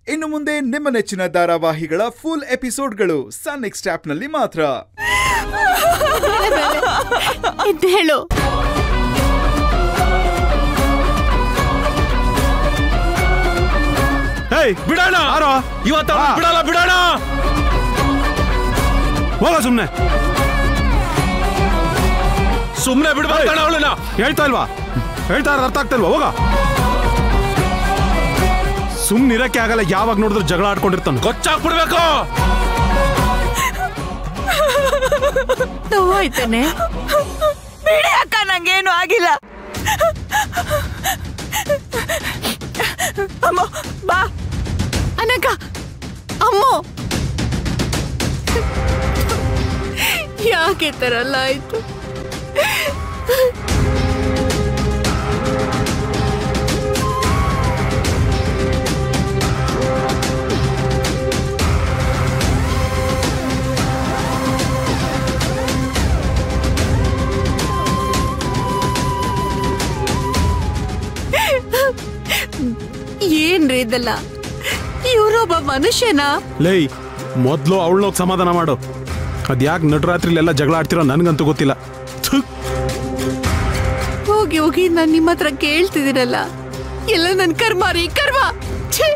ಇನ್ನು ಮುಂದೆ ನಿಮ್ಮ ನೆಚ್ಚಿನ ಧಾರಾವಾಹಿಗಳ ಫುಲ್ ಎಪಿಸೋಡ್ಗಳು ಸನ್ ನೆಕ್ಸ್ಟ್ ಆಪ್ನಲ್ಲಿ ಮಾತ್ರ ಎದ್ದು ಹೇಳು ಹೇಯ್ ಬಿಡೋಣ ಯಾರೋ ಇವತ್ತು ಅವ್ರನ್ನ ಬಿಡಲ್ಲ ಬಿಡೋಣ ಹೋಗ ಸುಮ್ನೆ ಸುಮ್ನೆ ಬಿಡ್ಬೇಕಣ ಅವಳನ್ನ ಹೇಳ್ತಾ ಇಲ್ವಾ ಹೇಳ್ತಾ ಇರೋದು ಅರ್ಥ ಆಗ್ತಾ ಇಲ್ವಾ ಹೋಗ ಸುಮ್ನೆ ಇರಕ್ಕೆ ಆಗಲ್ಲ ಯಾವಾಗ ನೋಡಿದ್ರು ಜಗಳ ಆಡ್ಕೊಂಡಿರ್ತಾನೆ ಕೊಚ್ಚಾಕ್ಬಿಡ್ಬೇಕು ನೋವಾಯ್ತಾನೆ ಬಿಡಿ ಅಕ್ಕ ನಂಗೇನು ಆಗಿಲ್ಲ ಅಮ್ಮ ಬಾ ಅನಕ ಅಮ್ಮೋ ಯಾಕೆ ಈ ಥರ ಎಲ್ಲ ಆಯ್ತು ಏನ್ರಿ ಇದೆಲ್ಲ ಇವರೊಬ್ಬ ಮನುಷ್ಯನಾ ಲೈ ಮೊದ್ಲು ಅವಳನ್ನೋಗಿ ಸಮಾಧಾನ ಮಾಡು ಅದ್ಯಾಕೆ ನಟರಾತ್ರಿಲೆಲ್ಲ ಜಗಳ ಆಡ್ತಿರೋ ನನ್ಗಂತೂ ಗೊತ್ತಿಲ್ಲ ಥು. ಹೋಗಿ ಹೋಗಿ ನಾನು ನಿಮ್ಮ ಹತ್ರ ಕೇಳ್ತಿದ್ದೀರಲ್ಲ ಎಲ್ಲ ನನ್ನ ಕರ್ಮ ರೀ ಕರ್ಮ ಛೇ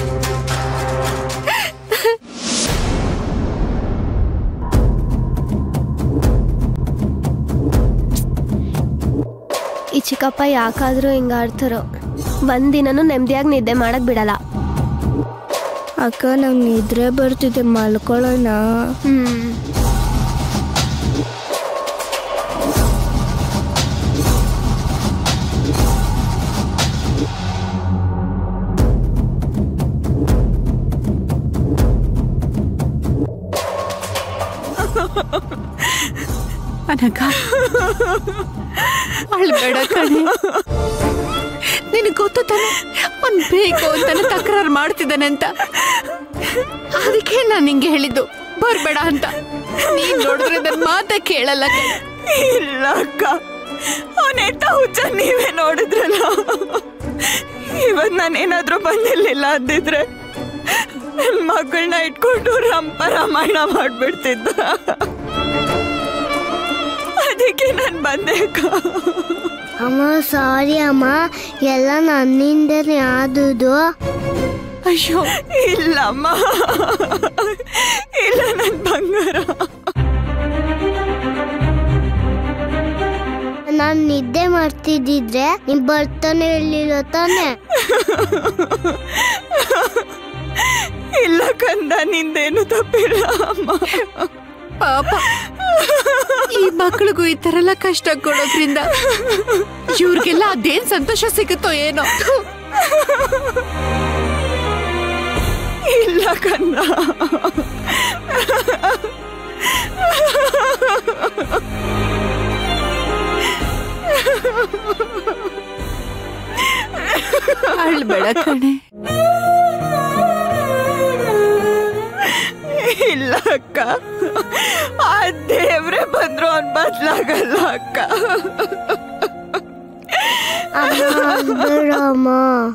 ಈ ಚಿಕ್ಕಪ್ಪ ಯಾಕಾದ್ರೂ ಹಿಂಗ ಆಡ್ತಾರೋ ಒಂದಿನನೂ ನೆಮ್ಮದಿಯಾಗಿ ನಿದ್ದೆ ಮಾಡಕ್ ಬಿಡಲ್ಲ ಅಕ್ಕ ನಂಗೆ ನಿದ್ರೆ ಬರ್ತಿದೆ ಮಲ್ಕೊಳ್ಳೋಣ ಹ್ಮ್ ಅನಕ ಅಳ್ಬೇಡ ಕಣೆ ನಿನಗೆ ಗೊತ್ತು ತಾನೆ ಅವ್ನ್ ಬೇಕು ಅಂತಾನೆ ತಕರಾರು ಮಾಡ್ತಿದ್ದಾನೆ ಅಂತ ಅದಕ್ಕೆ ನಾನು ನಿಂಗೆ ಹೇಳಿದ್ದು ಬರ್ಬೇಡ ಅಂತ ನೀನ್ ನೋಡಿದ್ರೆ ನನ್ನ ಮಾತೇ ಕೇಳಲ್ಲ ಕಣೆ ಇಲ್ಲ ಅಕ್ಕ ಅವನೆತ್ತ ಹುಚ್ಚ ನೀವೇ ನೋಡಿದ್ರಲ್ಲ ಇವತ್ ನಾನೇನಾದ್ರೂ ಬಂದಿರ್ಲಿಲ್ಲ ಅಂದಿದ್ರೆ ನನ್ ಮಗಳನ್ನ ಇಟ್ಕೊಂಡು ರಂಪ ರಾಮಾಯಣ ಮಾಡ್ಬಿಡ್ತಿದ್ದ ಅದಕ್ಕೆ ನಾನು ಬಂದೆ ಅಕ್ಕ ಅಮ್ಮ ಸಾರಿ ಅಮ್ಮ ಎಲ್ಲ ನನ್ನಿಂದನೇ ಆದುದು ಅಯ್ಯೋ ಇಲ್ಲಮ್ಮ ಇಲ್ಲ ನನ್ ಬಂಗಾರ ನಾನು ನಿದ್ದೆ ಮಾಡ್ತಿದ್ದಿದ್ರೆ ನೀನ್ ಬರ್ತಾನೆ ಇರ್ಲಿಲ್ಲ ತಾನೆ ಇಲ್ಲ ಕಂದ ನಿಂದೇನು ತಪ್ಪಿಲ್ಲ ಅಮ್ಮ ಪಾಪ ಈ ಮಕ್ಳಿಗೂ ಈ ತರ ಎಲ್ಲ ಕಷ್ಟ ಕೊಡೋದ್ರಿಂದ ಇವ್ರಿಗೆಲ್ಲ ಅದೇನ್ ಸಂತೋಷ ಸಿಗುತ್ತೋ ಏನೋ ಥು. ಇಲ್ಲ ಕಂದ ಅಳ್ಬೇಡ ಕಣೆ ಇಲ್ಲ ಅಕ್ಕ ಆ ದೇವ್ರೆ ಬಂದ್ರು ಅವ್ನ್ ಬದ್ಲಾಗಲ್ಲ ಅಕ್ಕ ಅಮ್ಮ ಅಮ್ಮ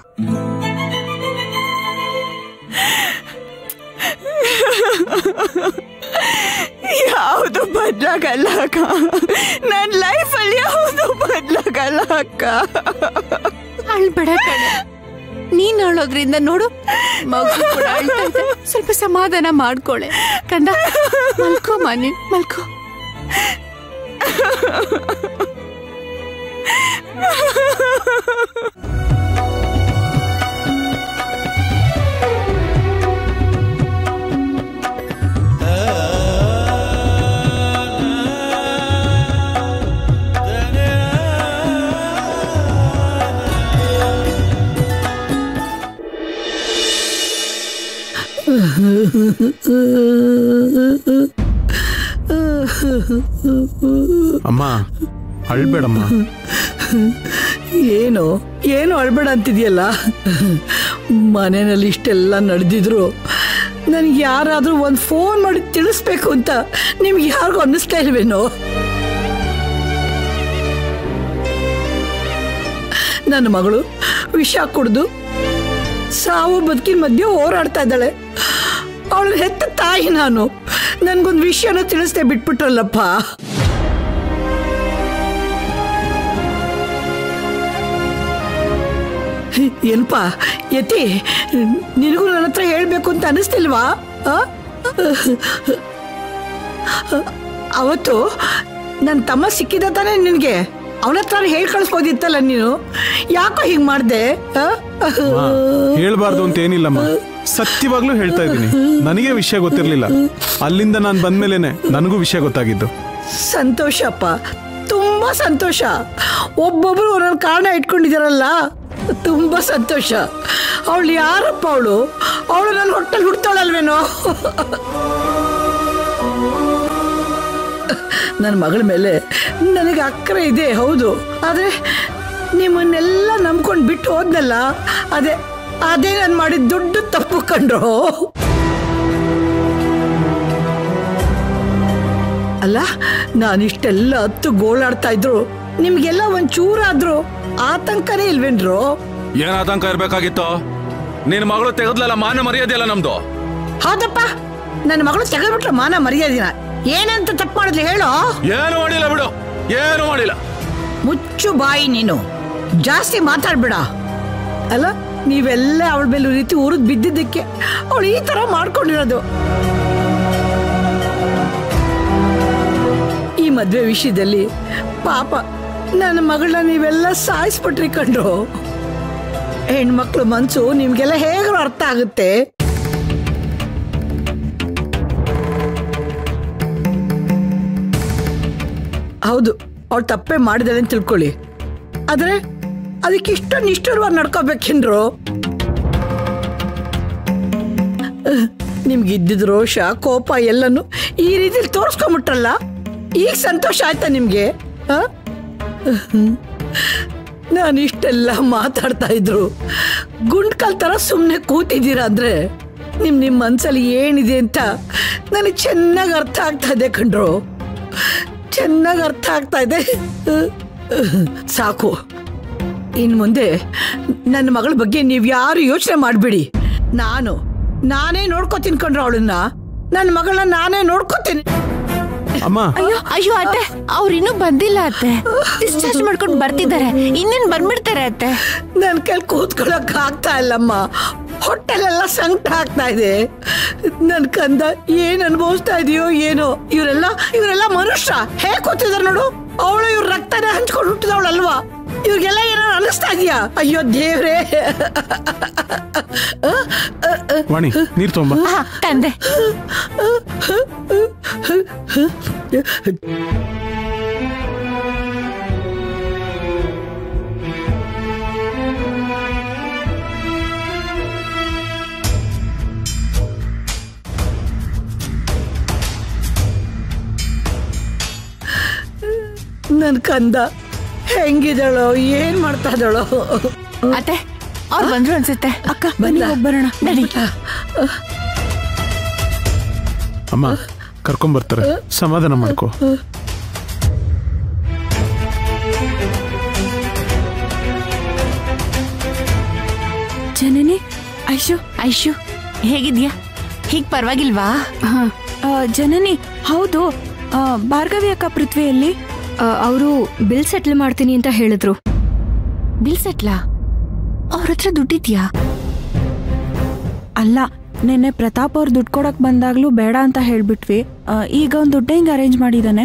ಯಾವುದು ಬದ್ಲಾಗಲ್ಲ ಅಕ್ಕ ನನ್ನ ಲೈಫಲ್ಲಿ ಯಾವುದು ಬದ್ಲಾಗಲ್ಲ ಅಕ್ಕ ಅಳ್ಬೇಡ ಕಣೆ ನೀನ್ ಅಳೋದ್ರಿಂದ ನೋಡು ಮಗು ಕೂಡ ಅಳ್ತಾ ಇದೆ. ಸ್ವಲ್ಪ ಸಮಾಧಾನ ಮಾಡ್ಕೊಳೆ ಕಂದ ಮಲ್ಕೋ ಮಾನಿ ಮಲ್ಕೋ ಅಮ್ಮ ಅಳ್ಬೇಡಮ್ಮ ಏನು ಏನು ಅಳ್ಬೇಡ ಅಂತಿದ್ಯಲ್ಲ ಮನೆಯಲ್ಲಿ ಇಷ್ಟೆಲ್ಲ ನಡೆದಿದ್ರು ನನಗೆ ಯಾರಾದರೂ ಒಂದು ಫೋನ್ ಮಾಡಿ ತಿಳಿಸ್ಬೇಕು ಅಂತ ನಿಮ್ಗೆ ಯಾರಿಗೂ ಅನ್ನಿಸ್ತಾ ಇಲ್ವೇನೋ ನನ್ನ ಮಗಳು ವಿಷ ಕುಡ್ದು ಸಾವು ಬದುಕಿನ ಮಧ್ಯೆ ಹೋರಾಡ್ತಾ ಇದ್ದಾಳೆ ಅವಳ ಹೆತ್ತ ತಾಯಿ ನಾನು ನನ್ಗೊಂದು ವಿಷಯನ ತಿಳಿಸ್ದೆ ಬಿಟ್ಬಿಟ್ರಲ್ಲಪ್ಪ ಏನಪ್ಪ ಯತಿ ನಿನಗೂ ನನ್ನ ಹತ್ರ ಹೇಳ್ಬೇಕು ಅಂತ ಅನಿಸ್ತಿಲ್ವಾ ಆ? ಅವತ್ತು ನನ್ನ ತಮ್ಮ ಸಿಕ್ಕಿದ ತಾನೇ ನಿನಗೆ ಅವನ ಹತ್ರ ಹೇಳಿ ಕಳಿಸ್ಬೋದಿತ್ತಲ್ಲ ನೀನು ಯಾಕೋ ಹೀಗೆ ಮಾಡಿದೆ ಹೇಳ್ಬಾರ್ದು ಅಂತ ಏನಿಲ್ಲಮ್ಮ ಸತ್ಯವಾಗ್ಲೂ ಹೇಳ್ತಾ ಇದ್ದೀನಿ ನನಗೆ ವಿಷಯ ಗೊತ್ತಿರ್ಲಿಲ್ಲ ಅಲ್ಲಿಂದ ನಾನು ಬಂದ್ಮೇಲೆನೆ ನನಗೂ ವಿಷಯ ಗೊತ್ತಾಗಿದ್ದು ಸಂತೋಷಪ್ಪ ತುಂಬಾ ಸಂತೋಷ ಒಬ್ಬೊಬ್ರು ಒಂದೊಂದು ಕಾರಣ ಇಟ್ಕೊಂಡಿದಾರಲ್ಲ ತುಂಬಾ ಸಂತೋಷ ಅವಳು ಯಾರಪ್ಪ ಅವಳು ಅವಳು ನನ್ನ ಹೊಟ್ಟೆಲ್ ಹುಡ್ತಾಳಲ್ವೇನೋ ನನ್ನ ಮಗಳ ಮೇಲೆ ನನಗೆ ಅಕ್ಕರೆ ಇದೆ ಹೌದು ಆದರೆ ನಿಮ್ಮನ್ನೆಲ್ಲ ನಂಬ್ಕೊಂಡು ಬಿಟ್ಟು ಹೋದ್ನಲ್ಲ ಅದೇ ಅದೇ ನಾನು ಮಾಡಿದ ದೊಡ್ಡ ತಪ್ಪು ಕಂಡ್ರು ಅಲ್ಲ ನಾನಿಷ್ಟೆಲ್ಲ ಹತ್ತು ಗೋಳಾಡ್ತಾ ಇದ್ರು ನಿಮ್ಗೆಲ್ಲ ಒಂದ್ ಚೂರಾದ್ರು ಆತಂಕನೇ ಇಲ್ವೇನ್ರು ಏನ್ ಆತಂಕ ಇರ್ಬೇಕಾಗಿತ್ತು ನಿನ್ ಮಗಳು ತೆಗೆದ್ಲಲ್ಲ ಮಾನ ಮರ್ಯಾದೆಯಲ್ಲ ನಮ್ದು ಹೌದಪ್ಪ ನನ್ನ ಮಗಳು ತೆಗೆದ್ಬಿಟ್ರೆ ಮಾನ ಮರ್ಯಾದಿನ ಏನಂತ ತಪ್ಪು ಮಾಡಿದ್ಲಿ ಹೇಳೋ ಏನು ಮಾಡಿಲ್ಲ ಬಿಡು ಏನು ಮಾಡಿಲ್ಲ ಮುಚ್ಚು ಬಾಯಿ ನೀನು ಜಾಸ್ತಿ ಮಾತಾಡ್ಬೇಡ ಅಲ್ಲ ನೀವೆಲ್ಲ ಅವಳ ಮೇಲೆ ಈ ರೀತಿ ಉರಿದ್ ಬಿದ್ದಿದ್ದಕ್ಕೆ ಅವಳು ಈ ತರ ಮಾಡ್ಕೊಂಡಿರೋದು ಈ ಮದ್ವೆ ವಿಷಯದಲ್ಲಿ ಪಾಪ ನನ್ನ ಮಗಳನ್ನ ನೀವೆಲ್ಲ ಸಾಯಿಸ್ಬಿಟ್ರಿ ಕಂಡ್ರು ಹೆಣ್ಮಕ್ಳು ಮನ್ಸು ನಿಮ್ಗೆಲ್ಲ ಹೇಗ್ರು ಅರ್ಥ ಆಗುತ್ತೆ ಹೌದು ಅವಳು ತಪ್ಪೇ ಮಾಡಿದಾಳೆ ಅಂತ ತಿಳ್ಕೊಳ್ಳಿ ಆದ್ರೆ ಅದಕ್ಕೆ ಇಷ್ಟ ನಿಷ್ಠುರವಾಗಿ ನಡ್ಕೋಬೇಕೇನ್ರು ನಿಮ್ಗೆ ಇದ್ದಿದ್ ರೋಷ ಕೋಪ ಎಲ್ಲನೂ ಈ ರೀತಿಲಿ ತೋರಿಸ್ಕೊಂಬಿಟ್ರಲ್ಲ ಈಗ ಸಂತೋಷ ಆಯ್ತಾ ನಿಮ್ಗೆ ಆ? ನಾನು ಇಷ್ಟೆಲ್ಲ ಮಾತಾಡ್ತಾ ಇದ್ರು ಗುಂಡ್ಕಲ್ ಥರ ಸುಮ್ಮನೆ ಕೂತಿದ್ದೀರಾ ಅಂದ್ರೆ ನಿಮ್ ನಿಮ್ಮ ಮನ್ಸಲ್ಲಿ ಏನಿದೆ ಅಂತ ನನಗೆ ಚೆನ್ನಾಗಿ ಅರ್ಥ ಆಗ್ತಾ ಇದೆ ಕಣ್ರು ಚೆನ್ನಾಗಿ ಅರ್ಥ ಆಗ್ತಾ ಇದೆ ಸಾಕು ಇನ್ ಮುಂದೆ ನನ್ನ ಮಗಳ ಬಗ್ಗೆ ನೀವು ಯಾರು ಯೋಚನೆ ಮಾಡಬೇಡಿ ನಾನು ನಾನೇ ನೋಡ್ಕೋತೀನಿ ಕಣ್ರು ಅವಳನ್ನ ನನ್ನ ಮಗಳನ್ನ ನಾನೇ ನೋಡ್ಕೋತೀನಿ ಅಮ್ಮ ಅಯ್ಯೋ ಅಯ್ಯೋ ಅತ್ತೆ ಅವ್ರು ಇನ್ನೂ ಬಂದಿಲ್ಲ ಅತ್ತೆ ಡಿಸ್ಚಾರ್ಜ್ ಮಾಡ್ಕೊಂಡು ಬರ್ತಿದ್ದಾರೆ ಇನ್ನೇನ್ ಬಂದ್ಬಿಡ್ತಾರೆ ಅತ್ತೆ ನನ್ನ ಕೈಲಿ ಕೂತ್ಕೊಳ್ಳೋಕೆ ಆಗ್ತಾ ಇಲ್ಲಮ್ಮ ಹೊಟ್ಟೆಲೆಲ್ಲ ಸಂಕಟ ಆಗ್ತಾ ಇದೆ ನನ್ನ ಕಂದ ಏನ್ ಅನುಭವಿಸ್ತಾ ಇದೆಯೋ ಏನೋ ಇವರೆಲ್ಲ ಇವರೆಲ್ಲ ಮನುಷ್ಯ ಹೇಗ್ ಕೂತಿದಾರೆ ನೋಡು ಅವಳು ಇವ್ರ ರಕ್ತನೇ ಹಂಚ್ಕೊಂಡು ಹುಟ್ಟಿದವಳಲ್ವಾ ಇವ್ರಿಗೆಲ್ಲ ಏನೋ ಅನಿಸ್ತಾ ಇದೆಯಾ ಅಯ್ಯೋ ದೇವ್ರೇ ವಾಣಿ ನೀರ್ ತೊಂಬ ಹಾ ತಂದೆ ನನ್ನ ಕಂದ ಹೆಂಗಿದಳೋ ಏನ್ ಮಾಡ್ತಾ ಇದ್ದಾಳೋ ಅತ್ತೆ ಅವ್ರು ಬಂದ್ರು ಅನ್ಸುತ್ತೆ ಅಕ್ಕ ಬಂದ? ಬರೋಣ ನಡಿ ಅಮ್ಮ ಕರ್ಕೊಂಬರ್ತಾರೆ ಸಮಾಧಾನ ಮಾಡ್ಕೋ ಜನನಿ ಐಶು ಐಶು ಹೇಗಿದ್ಯಾ ಹೀಗ್ ಪರವಾಗಿಲ್ವಾ ಆ, ಜನನಿ ಹೌದು ಆ, ಭಾರ್ಗವಿ ಅಕ್ಕ ಪೃಥ್ವಿಯಲ್ಲಿ ಅವರು ಬಿಲ್ ಸೆಟ್ಲ್ ಮಾಡ್ತೀನಿ ಅಂತ ಹೇಳಿದ್ರು ಬಿಲ್ ಸೆಟ್ಲಾ ಅವ್ರ ಹತ್ರ ದುಡ್ಡಿದ್ಯಾ ಅಲ್ಲ ನಿನ್ನೆ ಪ್ರತಾಪ್ ಅವ್ರು ದುಡ್ಡು ಕೊಡಕ್ ಬಂದಾಗ್ಲೂ ಬೇಡ ಅಂತ ಹೇಳ್ಬಿಟ್ವಿ ಆ, ಈಗ ಒಂದು ದುಡ್ಡು ಹೆಂಗ್ ಅರೇಂಜ್ ಮಾಡಿದಾನೆ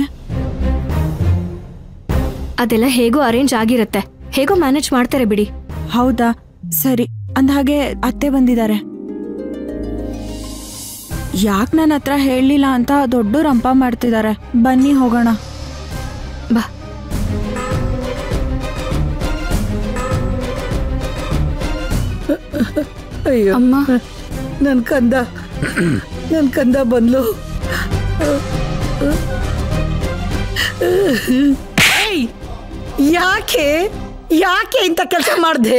ಅದೆಲ್ಲ ಹೇಗೋ ಅರೇಂಜ್ ಆಗಿರತ್ತೆ ಹೇಗೋ ಮ್ಯಾನೇಜ್ ಮಾಡ್ತಾರೆ ಬಿಡಿ ಹೌದಾ ಸರಿ ಅಂದ್ಹಾಗೆ ಅತ್ತೆ ಬಂದಿದ್ದಾರೆ ಯಾಕೆ ನನ್ನ ಹತ್ರ ಹೇಳಲಿಲ್ಲ ಅಂತ ದೊಡ್ಡ ರಂಪ ಮಾಡ್ತಿದ್ದಾರೆ ಬನ್ನಿ ಹೋಗೋಣ ಬಾ ಅಯ್ಯೋ ಅಮ್ಮ ನನ್ ಕಂದ ನನ್ ಕಂದ ಬಂದ್ಲು ಏಯ್! ಯಾಕೆ ಯಾಕೆ ಇಂಥ ಕೆಲಸ ಮಾಡ್ದೆ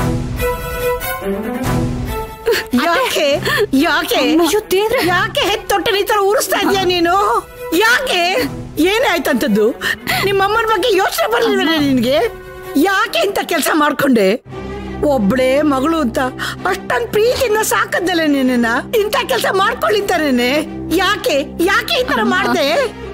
ಯಾಕೆ ಯಾಕೆ ಅಯ್ಯೋ ದೇವ್ರೆ. ಯಾಕೆ ಹೆತ್ತೊಟ್ಟೆ ಈ ತರ ಉರಿಸ್ತಾ ಇದೀಯ ನೀನು ಯಾಕೆ ಏನಾಯ್ತಂತದ್ದು ನಿಮ್ಮ ಅಮ್ಮನ ಬಗ್ಗೆ ಯೋಚನೆ ಬರಲಿಲ್ವೇನೆ ನಿನ್ಗೆ ಯಾಕೆ ಇಂಥ ಕೆಲಸ ಮಾಡ್ಕೊಂಡೆ ಒಬ್ಳೇ ಮಗಳು ಅಂತ ಅಷ್ಟೊಂದ್ ಪ್ರೀತಿಯಿಂದ ಸಾಕದ್ದಲ್ಲ ನಿನ್ನ ಇಂಥ ಕೆಲಸ ಮಾಡ್ಕೊಳ್ಳಿದ್ದಾನೇನೆ ಯಾಕೆ ಯಾಕೆ ಈ ತರ ಮಾಡ್ದೆ